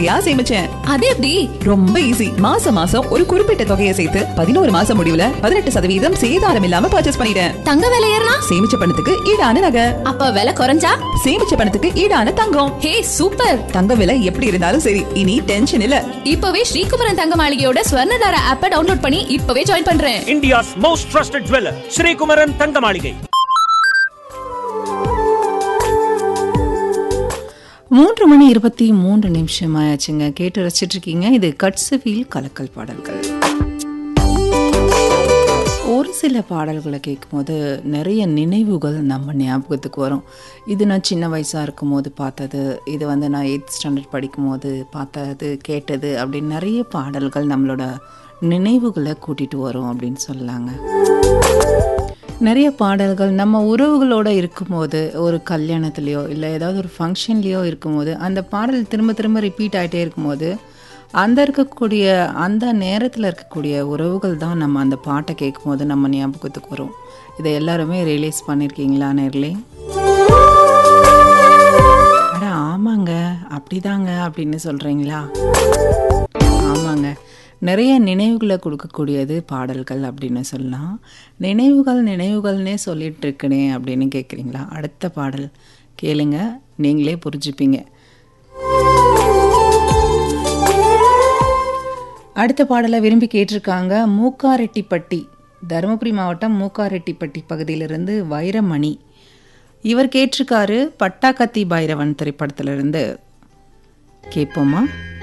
தொகையா சேமிச்சேன் அது எப்படி ரொம்ப ஈஸி மாசம் மாசம் ஒரு குறிப்பிட்ட தொகையை சேர்த்து பதினோரு மாசம் முடிவுல பதினெட்டு சதவீதம் சேதாரம் இல்லாம பர்ச்சேஸ் பண்ணிட்டேன் தங்க விலை ஏறினா சேமிச்ச பணத்துக்கு ஈடான நகை அப்ப விலை குறைஞ்சா சேமிச்ச பணத்துக்கு ஈடான தங்கம் ஹே சூப்பர் தங்க விலை எப்படி இருந்தாலும் சரி இனி டென்ஷன் இல்ல இப்பவே ஸ்ரீகுமரன் தங்க மாளிகையோட ஸ்வர்ணதாரா ஆப்ப டவுன்லோட் பண்ணி இப்பவே ஜாயின் பண்றேன் India's most trusted jeweler, Sri Kumaran Thangamaligai. மூன்று மணி இருபத்தி மூன்று நிமிஷம் ஆயாச்சுங்க கேட்டு ரசிச்சிட்டு இருக்கீங்க இது கட்சவியில் கலக்கல் பாடல்கள் ஒரு சில பாடல்களை கேட்கும்போது நிறைய நினைவுகள் நம்ம ஞாபகத்துக்கு வரும் இது நான் சின்ன வயசாக இருக்கும்போது பார்த்தது இது வந்து நான் எயித் ஸ்டாண்டர்ட் படிக்கும்போது பார்த்தது கேட்டது அப்படின்னு நிறைய பாடல்கள் நம்மளோட நினைவுகளை கூட்டிகிட்டு வரும் அப்படின்னு சொல்லலாங்க நிறைய பாடல்கள் நம்ம உறவுகளோட இருக்கும்போது ஒரு கல்யாணத்துலேயோ இல்லை ஏதாவது ஒரு ஃபங்க்ஷன்லேயோ இருக்கும்போது அந்த பாடல் திரும்ப திரும்ப ரிப்பீட் ஆகிட்டே இருக்கும்போது அந்த இருக்கக்கூடிய அந்த நேரத்தில் இருக்கக்கூடிய உறவுகள் தான் நம்ம அந்த பாட்டை கேட்கும்போது நம்ம ஞாபகத்துக்கு வரும் இதை எல்லாருமே ரியலைஸ் பண்ணியிருக்கீங்களா நேர்லே அட ஆமாங்க அப்படிதாங்க அப்படின்னு சொல்கிறீங்களா ஆமாங்க நிறைய நினைவுகளை கொடுக்கக்கூடியது பாடல்கள் அப்படின்னு சொல்லலாம் நினைவுகள் நினைவுகள்னே சொல்லிட்டு இருக்கனே அப்படின்னு கேட்குறீங்களா அடுத்த பாடல் கேளுங்க நீங்களே புரிஞ்சுப்பீங்க அடுத்த பாடலை விரும்பி கேட்டிருக்காங்க மூக்காரெட்டிப்பட்டி தருமபுரி மாவட்டம் மூக்காரெட்டிப்பட்டி பகுதியிலிருந்து வைரமணி இவர் கேட்டிருக்காரு பட்டாக்கத்தி பைரவன் திரைப்படத்திலிருந்து கேட்போமா